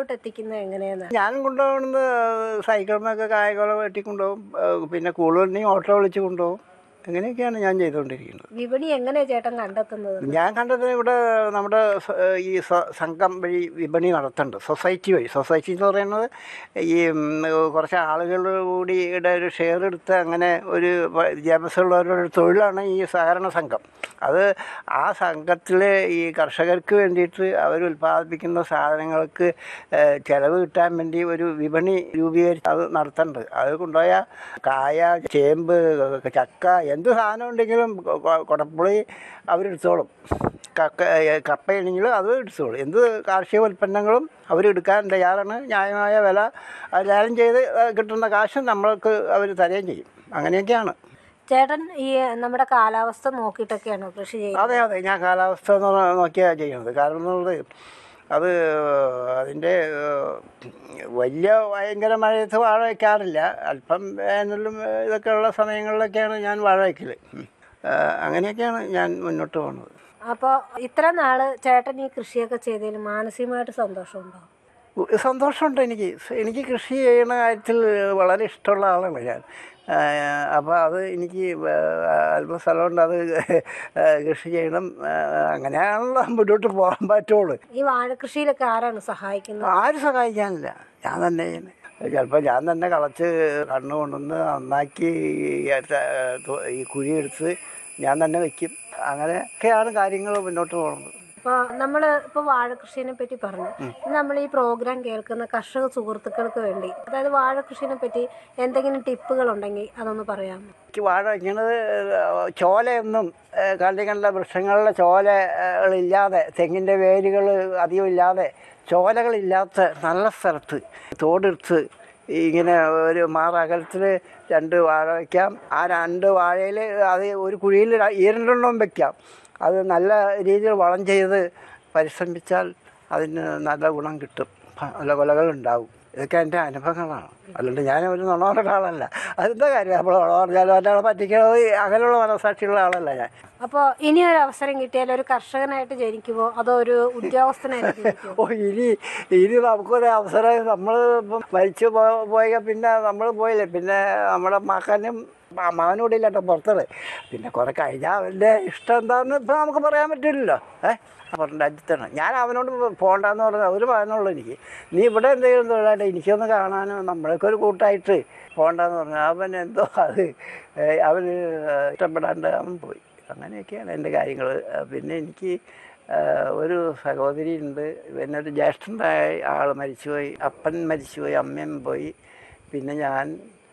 വീട്ടിലോട്ട് എത്തിക്കുന്നത് എങ്ങനെയാണ് ഞാൻ കൊണ്ടുപോകുന്നത് സൈക്കിളിനൊക്കെ കായകളെ വെട്ടി കൊണ്ടുപോകും ഏഹ് പിന്നെ കൂടുതലുണ്ടെങ്കിൽ ഓട്ടോ വിളിച്ച് കൊണ്ടുപോകും അങ്ങനെയൊക്കെയാണ് ഞാൻ ചെയ്തുകൊണ്ടിരിക്കുന്നത് വിപണി എങ്ങനെയാ ചേട്ടൻ കണ്ടെത്തുന്നത് ഞാൻ കണ്ടത് ഇവിടെ നമ്മുടെ സ- ഈ സ- സംഘം വഴി വിപണി നടത്തുന്നുണ്ട് സൊസൈറ്റി വഴി സൊസൈറ്റി എന്ന് പറയുന്നത് ഈ ഉം, കുറച്ച് ആളുകൾ കൂടിയുടെ ഒരു ഷെയർ എടുത്ത് അങ്ങനെ ഒരു വ- വിദ്യാഭ്യാസമുള്ളവരുടെ ഒരു തൊഴിലാണ് ഈ സഹകരണ സംഘം അത് ആ സംഘത്തിൽ ഈ കർഷകർക്ക് വേണ്ടിയിട്ട് അവർ ഉൽപ്പാദിപ്പിക്കുന്ന സാധനങ്ങൾക്ക് ഏഹ്, ചിലവ് കിട്ടാൻ വേണ്ടി ഒരു വിപണി രൂപീകരിച്ച് അത് നടത്തുന്നുണ്ട് അത് കൊണ്ടുപോയാൽ കായ ചേമ്പ് ചക്ക എന്ത് സാധനം ഉണ്ടെങ്കിലും കൊ- കൊ- കുടപ്പുളി അവരെടുത്തോളും കക്ക ഏഹ്, കപ്പയാണെങ്കിലും അത് എടുത്തോളും എന്ത് കാർഷിക ഉൽപ്പന്നങ്ങളും അവരെടുക്കാൻ തയ്യാറാണ് ന്യായമായ വില അത് ലേലം ചെയ്ത് ഏഹ്, കിട്ടുന്ന കാശ് നമ്മൾക്ക് അവർ തരുകയും ചെയ്യും അങ്ങനെയൊക്കെയാണ് ചേട്ടൻ ഈ നമ്മുടെ കാലാവസ്ഥ നോക്കിയിട്ടൊക്കെയാണോ കൃഷി ചെയ്യുന്നത് അതെ അതെ ഞാൻ കാലാവസ്ഥ എന്ന് പറഞ്ഞാൽ നോക്കിയാണ് ചെയ്യുന്നത് കാരണം എന്നുള്ളത് അത് അതിൻ്റെ ഏഹ്, വലിയ ഭയങ്കര മഴയത്ത് വാഴ വയ്ക്കാറില്ല അല്പം വേനലും ഏഹ്, ഇതൊക്കെ ഉള്ള സമയങ്ങളിലൊക്കെയാണ് ഞാൻ വാഴ വയ്ക്കൽ ഉം. ഏഹ്, അങ്ങനെയൊക്കെയാണ് ഞാൻ മുന്നോട്ട് പോകുന്നത് അപ്പോൾ ഇത്ര നാള് ചേട്ടൻ ഈ കൃഷിയൊക്കെ ചെയ്തതിൽ മാനസികമായിട്ട് സന്തോഷമുണ്ടോ ഉ- സന്തോഷമുണ്ട് എനിക്ക് എനിക്ക് കൃഷി ചെയ്യുന്ന കാര്യത്തിൽ വളരെ ഇഷ്ടമുള്ള ആളാണ് ഞാൻ അപ്പോൾ അത് എനിക്ക് അല്പ സ്ഥലമുണ്ട് അത് കൃഷി ചെയ്യണം ആ, അങ്ങനെയാണല്ലോ മുന്നോട്ട് പോകാൻ പറ്റുള്ളൂ ഈ വാഴകൃഷിയിലൊക്കെ ആരാണ് സഹായിക്കുന്നത് ആരും സഹായിക്കാനില്ല ഞാൻ തന്നെ ചെയ്യുന്നത് ചിലപ്പോൾ ഞാൻ തന്നെ കളച്ച് കണ്ണ് കൊണ്ടുവന്ന് നന്നാക്കി ഈ അടുത്ത, തു- ഈ കുഴിയെടുത്ത് ഞാൻ തന്നെ വയ്ക്കും അങ്ങനെയൊക്കെയാണ് കാര്യങ്ങൾ മുന്നോട്ട് പോകുന്നത് ഇപ്പോൾ നമ്മൾ ഇപ്പോൾ വാഴകൃഷിനെ പറ്റി പറഞ്ഞു നമ്മൾ ഈ പ്രോഗ്രാം കേൾക്കുന്ന കർഷക സുഹൃത്തുക്കൾക്ക് വേണ്ടി അതായത് വാഴകൃഷിനെ പറ്റി എന്തെങ്കിലും ടിപ്പുകൾ ഉണ്ടെങ്കിൽ അതൊന്ന് പറയാമോ എനിക്ക് വാഴ വയ്ക്കുന്നത് ചോലയൊന്നും ഏഹ്, കണ്ടി കണ്ട വൃക്ഷങ്ങളിലെ ചോലകളില്ലാതെ തെങ്ങിൻ്റെ വേരുകൾ അധികം ഇല്ലാതെ ചോലകളില്ലാത്ത നല്ല സ്ഥലത്ത് തോടെടുത്ത് ഇങ്ങനെ ഒരു മാറകലത്തിൽ രണ്ട് വാഴ വയ്ക്കാം ആ രണ്ട് വാഴയിൽ അത് ഒരു കുഴിയിൽ ര- ഈ രണ്ടെണ്ണം വയ്ക്കാം അത് നല്ല രീതിയിൽ വളം ചെയ്ത് പരിശ്രമിച്ചാൽ അതിന് നല്ല ഗുണം കിട്ടും നല്ല കൊലകൾ ഉണ്ടാവും ഇതൊക്കെ എൻ്റെ അനുഭവങ്ങളാണ് അല്ലാണ്ട് ഞാൻ ഒരു നുണ പറഞ്ഞ ആളല്ല അതെന്താ കാര്യം നമ്മൾ നുണ പറഞ്ഞാലും ഒരാളെ പറ്റിക്കണത് അങ്ങനെയുള്ള മനസാക്ഷിയുള്ള ആളല്ല ഞാൻ അപ്പോൾ ഇനി ഒരു അവസരം കിട്ടിയാൽ ഒരു കർഷകനായിട്ട് ജനിക്കുമോ അതോ ഒരു ഉദ്യോഗസ്ഥനായിട്ട് ജനിക്കുമോ ഓ ഇനി ഇനി നമുക്കൊരു അവസരം നമ്മൾ ഇപ്പം മരിച്ചു പോ പോയ പിന്നെ നമ്മൾ പോയില്ലേ പിന്നെ നമ്മുടെ മകനും മകനോടില്ല കേട്ടോ പുറത്തത് പിന്നെ കുറെ കഴിഞ്ഞാൽ അവൻ്റെ ഇഷ്ടം എന്താണെന്ന് ഇപ്പം നമുക്ക് പറയാൻ പറ്റില്ലല്ലോ ഏഹ് പുറം രാജ്യത്താണ് ഞാൻ അവനോട് പോകണ്ടെന്ന് പറഞ്ഞാൽ ഒരു മകനുള്ളൂ എനിക്ക് നീ ഇവിടെ എന്തെങ്കിലും തൊഴിലായിട്ട് എനിക്കൊന്ന് കാണാനോ നമ്മളൊക്കെ ഒരു കൂട്ടായിട്ട് പോകണ്ടെന്ന് പറഞ്ഞു അവൻ എന്തോ അത് ഏഹ് അവന് ഇഷ്ടപ്പെടാണ്ട് അവൻ പോയി അങ്ങനെയൊക്കെയാണ് എൻ്റെ കാര്യങ്ങൾ പിന്നെ എനിക്ക് ആഹ് ഒരു സഹോദരി ഉണ്ട് പിന്നെ ഒരു ജ്യേഷ്ഠനായ ആൾ മരിച്ചുപോയി അപ്പൻ മരിച്ചുപോയി അമ്മയും പോയി പിന്നെ ഞാൻ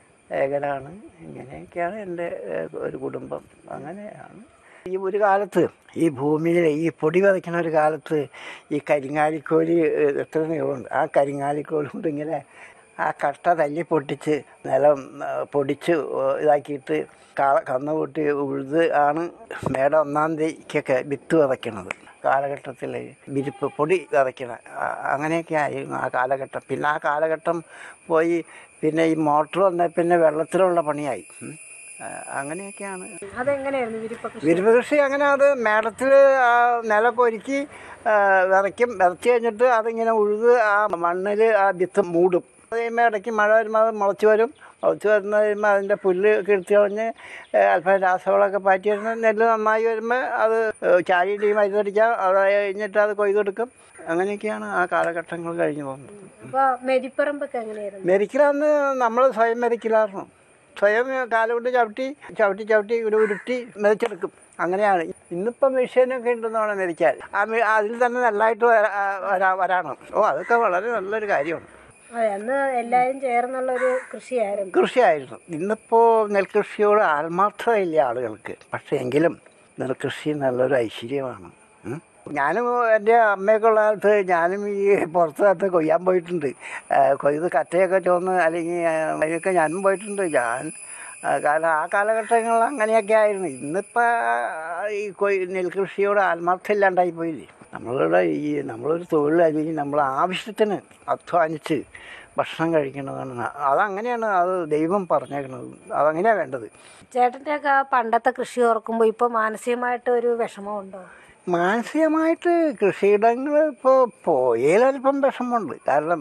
ഏകനാണ് ഇങ്ങനെയൊക്കെയാണ് എൻ്റെ ഏഹ്, ഒരു കുടുംബം അങ്ങനെയാണ് ഈ ഒരു കാലത്ത് ഈ ഭൂമിയിൽ ഈ പൊടി വിതയ്ക്കുന്ന ഒരു കാലത്ത് ഈ കരിങ്ങാലിക്കോലി ഏഹ്, എത്ര നീളമുണ്ട് ആ കരിങ്ങാലിക്കോല് കൊണ്ട് ഇങ്ങനെ ആ കട്ട തല്ലി പൊട്ടിച്ച് നിലം ആ, പൊടിച്ച് ഓ, ഇതാക്കിയിട്ട് കാള കന്ന് പൊട്ടി ഉഴുത് ആണ് മേട ഒന്നാം തീയതിക്കൊക്കെ വിത്ത് വിതയ്ക്കണത് കാലഘട്ടത്തിൽ വിരിപ്പ് പൊടി വിതയ്ക്കണ ആ- അങ്ങനെയൊക്കെ ആയിരുന്നു ആ കാലഘട്ടം പിന്നെ ആ കാലഘട്ടം പോയി പിന്നെ ഈ മോട്ടർ വന്ന പിന്നെ വെള്ളത്തിലുള്ള പണിയായി ഉം. ആ, അങ്ങനെയൊക്കെയാണ് അതെങ്ങനെയായിരുന്നു വിരിപ്പ കൃഷി വിരിപ്പ് കൃഷി അങ്ങനെ അത് മേടത്തിൽ നിലമൊക്കെ ഒരുക്കി ആ, വിതയ്ക്കും വിതച്ച് കഴിഞ്ഞിട്ട് അതിങ്ങനെ ഉഴുത് ആ മണ്ണിൽ ആ വിത്ത് മൂടും അത് കഴിയുമ്പോൾ ഇടയ്ക്ക് മഴ വരുമ്പോൾ അത് മുളച്ച് വരും മുളച്ച് വരുന്ന കഴിയുമ്പോൾ അതിൻ്റെ പുല്ല് കിടത്തി കളഞ്ഞ് ഏ, അല്പം രാസവളമൊക്കെ പാറ്റി വരുമ്പോൾ നെല്ല് നന്നായി വരുമ്പോൾ അത് ചാരിയിട്ട് ഈ മരുന്നടിക്കാം അത് കഴിഞ്ഞിട്ട് അത് കൊയ്തെടുക്കും അങ്ങനെയൊക്കെയാണ് ആ കാലഘട്ടങ്ങൾ കഴിഞ്ഞു പോകുന്നത് അപ്പോൾ മെരിപ്പറമ്പൊക്കെ എങ്ങനെയായിരുന്നു മെതിക്കലാന്ന് നമ്മൾ സ്വയം മെതിക്കലായിരുന്നു സ്വയം കാലുകൊണ്ട് ചവിട്ടി ചവിട്ടി ചവിട്ടി ഒരു ഉരുട്ടി മെതിച്ചെടുക്കും അങ്ങനെയാണ് ഇന്നിപ്പം മെഷീനൊക്കെ ഉണ്ടെന്നാണ് മെതിക്കാൻ ആ മെ- അതിൽ തന്നെ നല്ലതായിട്ട് വരാ- ആ, വരാ വരാണ് ഓ അതൊക്കെ വളരെ നല്ലൊരു കാര്യമാണ് അതെ അന്ന് എല്ലാവരും ചേർന്നുള്ള ഒരു കൃഷിയായിരുന്നു കൃഷിയായിരുന്നു ഇന്നിപ്പോൾ നെൽകൃഷിയോട് ആത്മാർത്ഥതയില്ല ആളുകൾക്ക് പക്ഷേ എങ്കിലും നെൽകൃഷി നല്ലൊരു ഐശ്വര്യമാണ് ഉം. ഞാനും എൻ്റെ അമ്മയൊക്കെ ഉള്ള കാലത്ത് ഞാനും ഈ പുറത്ത് കാലത്ത് കൊയ്യാൻ പോയിട്ടുണ്ട് ആ, കൊയ്ത് കറ്റയൊക്കെ ചോന്ന് അല്ലെങ്കിൽ ആ, അതിനൊക്കെ ഞാനും പോയിട്ടുണ്ട് ഞാൻ ആ, കാരണം ആ കാലഘട്ടങ്ങളിൽ അങ്ങനെയൊക്കെ ആയിരുന്നു ഇന്നിപ്പോൾ ഈ കൊയ് നെൽകൃഷിയോട് ആത്മാർത്ഥം ഇല്ലാണ്ടായി പോയില്ലേ നമ്മളുടെ ഈ നമ്മളൊരു തൊഴിൽ അല്ലെങ്കിൽ നമ്മൾ ആവശ്യത്തിന് അധ്വാനിച്ച് ഭക്ഷണം കഴിക്കേണ്ടതാണ് ന- അതങ്ങനെയാണ് അത് ദൈവം പറഞ്ഞേക്കുന്നത് അതങ്ങനെയാണ് വേണ്ടത് ചേട്ടൻ്റെ ഒക്കെ പണ്ടത്തെ കൃഷി ഓർക്കുമ്പോൾ ഇപ്പോൾ മാനസികമായിട്ട് ഒരു വിഷമമുണ്ടോ മാനസികമായിട്ട് കൃഷിയിടങ്ങൾ ഇപ്പോൾ പോയതിൽ അല്പം വിഷമമുണ്ട് കാരണം